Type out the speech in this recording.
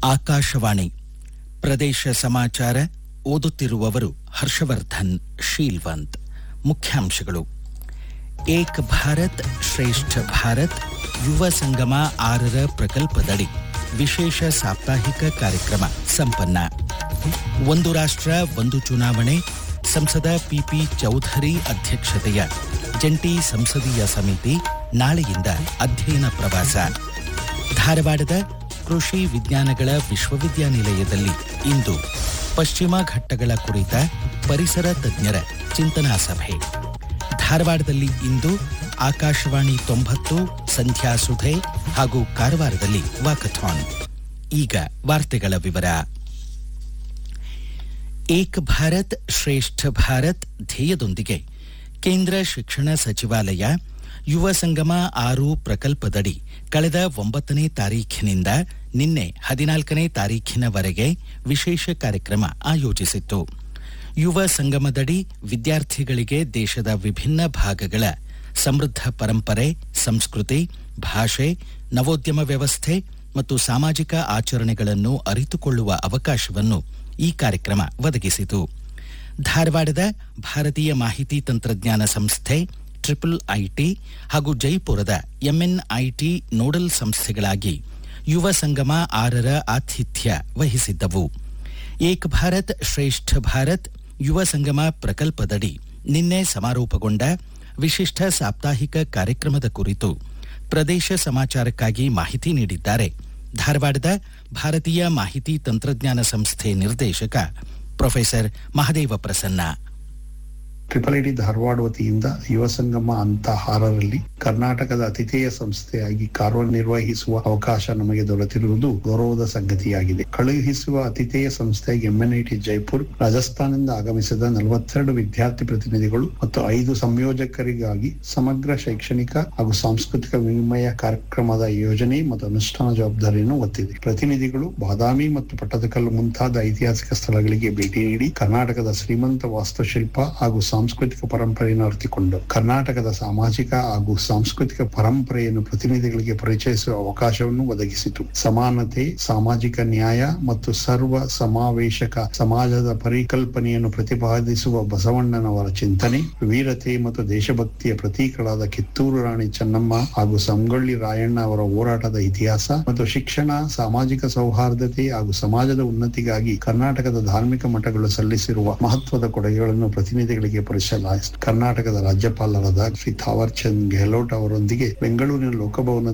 ಆಕಾಶವಾಣಿ ಪ್ರದೇಶ ಸಮಾಚಾರ ಓದುತ್ತಿರುವವರು ಹರ್ಷವರ್ಧನ್ ಶೀಲ್ವಂತ್ ಮುಖ್ಯಾಂಶಗಳು ಏಕ್ ಭಾರತ್ ಶ್ರೇಷ್ಠ ಭಾರತ್ ಯುವ ಸಂಗಮ ಆರರ ಪ್ರಕಲ್ಪದಡಿ ವಿಶೇಷ ಸಾಪ್ತಾಹಿಕ ಕಾರ್ಯಕ್ರಮ ಸಂಪನ್ನ ಒಂದು ರಾಷ್ಟ್ರ ಒಂದು ಚುನಾವಣೆ ಸಂಸದ ಪಿಪಿ ಚೌಧರಿ ಅಧ್ಯಕ್ಷತೆಯ ಜಂಟಿ ಸಂಸದೀಯ ಸಮಿತಿ ನಾಳೆಯಿಂದ ಅಧ್ಯಯನ ಪ್ರವಾಸ ಧಾರವಾಡದ ಕೃಷಿ ವಿಜ್ಞಾನಗಳ ವಿಶ್ವವಿದ್ಯಾನಿಲಯದಲ್ಲಿ ಇಂದು ಪಶ್ಚಿಮ ಘಟ್ಟಗಳ ಕುರಿತ ಪರಿಸರ ತಜ್ಞರ ಚಿಂತನಾ ಸಭೆ ಧಾರವಾಡದಲ್ಲಿ ಇಂದು ಆಕಾಶವಾಣಿ ತೊಂಬತ್ತು ಸಂಧ್ಯಾ ಸುಧೆ ಹಾಗೂ ಕಾರವಾರದಲ್ಲಿ ವಾಕಥಾನ್ ಈಗ ವಾರ್ತೆಗಳ ವಿವರ ಏಕ್ ಭಾರತ್ ಶ್ರೇಷ್ಠ ಭಾರತ್ ಧ್ಯೇಯದೊಂದಿಗೆ ಕೇಂದ್ರ ಶಿಕ್ಷಣ ಸಚಿವಾಲಯ ಯುವ ಸಂಗಮ ಆರು ಪ್ರಕಲ್ಪದಡಿ ಕಳೆದ ಒಂಬತ್ತನೇ ತಾರೀಖಿನಿಂದ ನಿನ್ನೆ ಹದಿನಾಲ್ಕನೇ ತಾರೀಖಿನವರೆಗೆ ವಿಶೇಷ ಕಾರ್ಯಕ್ರಮ ಆಯೋಜಿಸಿತ್ತು ಯುವ ಸಂಗಮದಡಿ ವಿದ್ಯಾರ್ಥಿಗಳಿಗೆ ದೇಶದ ವಿಭಿನ್ನ ಭಾಗಗಳ ಸಮೃದ್ಧ ಪರಂಪರೆ ಸಂಸ್ಕೃತಿ ಭಾಷೆ ನವೋದ್ಯಮ ವ್ಯವಸ್ಥೆ ಮತ್ತು ಸಾಮಾಜಿಕ ಆಚರಣೆಗಳನ್ನು ಅರಿತುಕೊಳ್ಳುವ ಅವಕಾಶವನ್ನು ಈ ಕಾರ್ಯಕ್ರಮ ಒದಗಿಸಿತು ಧಾರವಾಡದ ಭಾರತೀಯ ಮಾಹಿತಿ ತಂತ್ರಜ್ಞಾನ ಸಂಸ್ಥೆ ಟ್ರಿಪಲ್ ಐಟಿ ಹಾಗೂ ಜೈಪುರದ ಎಂಎನ್ಐಟಿ ನೋಡಲ್ ಸಂಸ್ಥೆಗಳಾಗಿ ಯುವ ಸಂಗಮ ಆರರ ಆತಿಥ್ಯ ವಹಿಸಿದ್ದವು ಏಕ್ ಭಾರತ್ ಶ್ರೇಷ್ಠ ಭಾರತ್ ಯುವ ಸಂಗಮ ಪ್ರಕಲ್ಪದಡಿ ನಿನ್ನೆ ಸಮಾರೋಪಗೊಂಡ ವಿಶಿಷ್ಟ ಸಾಪ್ತಾಹಿಕ ಕಾರ್ಯಕ್ರಮದ ಕುರಿತು ಪ್ರದೇಶ ಸಮಾಚಾರಕ್ಕಾಗಿ ಮಾಹಿತಿ ನೀಡಿದ್ದಾರೆ ಧಾರವಾಡದ ಭಾರತೀಯ ಮಾಹಿತಿ ತಂತ್ರಜ್ಞಾನ ಸಂಸ್ಥೆ ನಿರ್ದೇಶಕ professor Mahadeva Prasanna triple IT Dharwad ವತಿಯಿಂದ ಯುವ ಸಂಗಮ ಅಂತ ಆರರಲ್ಲಿ ಕರ್ನಾಟಕದ ಅತಿಥೇಯ ಸಂಸ್ಥೆಯಾಗಿ ಕಾರ್ಯನಿರ್ವಹಿಸುವ ಅವಕಾಶ ನಮಗೆ ದೊರೆತಿರುವುದು ಗೌರವದ ಸಂಗತಿಯಾಗಿದೆ ಕಳುಹಿಸುವ ಅತಿಥೇಯ ಸಂಸ್ಥೆ ಎಂಎನ್ಐಟಿ ಜೈಪುರ್ ರಾಜಸ್ಥಾನದಿಂದ ಆಗಮಿಸಿದ ನಲವತ್ತೆರಡು ವಿದ್ಯಾರ್ಥಿ ಪ್ರತಿನಿಧಿಗಳು ಮತ್ತು ಐದು ಸಂಯೋಜಕರಿಗಾಗಿ ಸಮಗ್ರ ಶೈಕ್ಷಣಿಕ ಹಾಗೂ ಸಾಂಸ್ಕೃತಿಕ ವಿನಿಮಯ ಕಾರ್ಯಕ್ರಮದ ಯೋಜನೆ ಮತ್ತು ಅನುಷ್ಠಾನ ಜವಾಬ್ದಾರಿಯನ್ನು ಹೊತ್ತಿದೆ ಪ್ರತಿನಿಧಿಗಳು ಬಾದಾಮಿ ಮತ್ತು ಪಟ್ಟದಕಲ್ಲು ಮುಂತಾದ ಐತಿಹಾಸಿಕ ಸ್ಥಳಗಳಿಗೆ ಭೇಟಿ ನೀಡಿ ಕರ್ನಾಟಕದ ಶ್ರೀಮಂತ ವಾಸ್ತುಶಿಲ್ಪ ಹಾಗೂ ಸಾಂಸ್ಕೃತಿಕ ಪರಂಪರೆಯನ್ನು ಅರಿತುಕೊಂಡು ಕರ್ನಾಟಕದ ಸಾಮಾಜಿಕ ಹಾಗೂ ಸಾಂಸ್ಕೃತಿಕ ಪರಂಪರೆಯನ್ನು ಪ್ರತಿನಿಧಿಗಳಿಗೆ ಪರಿಚಯಿಸುವ ಅವಕಾಶವನ್ನು ಒದಗಿಸಿತು ಸಮಾನತೆ ಸಾಮಾಜಿಕ ನ್ಯಾಯ ಮತ್ತು ಸರ್ವ ಸಮಾವೇಶಕ ಸಮಾಜದ ಪರಿಕಲ್ಪನೆಯನ್ನು ಪ್ರತಿಪಾದಿಸುವ ಬಸವಣ್ಣನವರ ಚಿಂತನೆ ವೀರತೆ ಮತ್ತು ದೇಶಭಕ್ತಿಯ ಪ್ರತೀಕಗಳಾದ ಕಿತ್ತೂರು ರಾಣಿ ಚೆನ್ನಮ್ಮ ಹಾಗೂ ಸಂಗೊಳ್ಳಿ ರಾಯಣ್ಣ ಅವರ ಹೋರಾಟದ ಇತಿಹಾಸ ಮತ್ತು ಶಿಕ್ಷಣ ಸಾಮಾಜಿಕ ಸೌಹಾರ್ದತೆ ಹಾಗೂ ಸಮಾಜದ ಉನ್ನತಿಗಾಗಿ ಕರ್ನಾಟಕದ ಧಾರ್ಮಿಕ ಮಠಗಳು ಸಲ್ಲಿಸಿರುವ ಮಹತ್ವದ ಕೊಡುಗೆಗಳನ್ನು ಪ್ರತಿನಿಧಿಗಳಿಗೆ ಪರಿಚಯಿಸಲಾಯಿತು ಕರ್ನಾಟಕದ ರಾಜ್ಯಪಾಲರಾದ ಶ್ರೀ ಥಾವರ್ ಚಂದ್ ಗೆಹ್ಲೋಟ್ ಅವರೊಂದಿಗೆ ಬೆಂಗಳೂರಿನ ಲೋಕಭವನ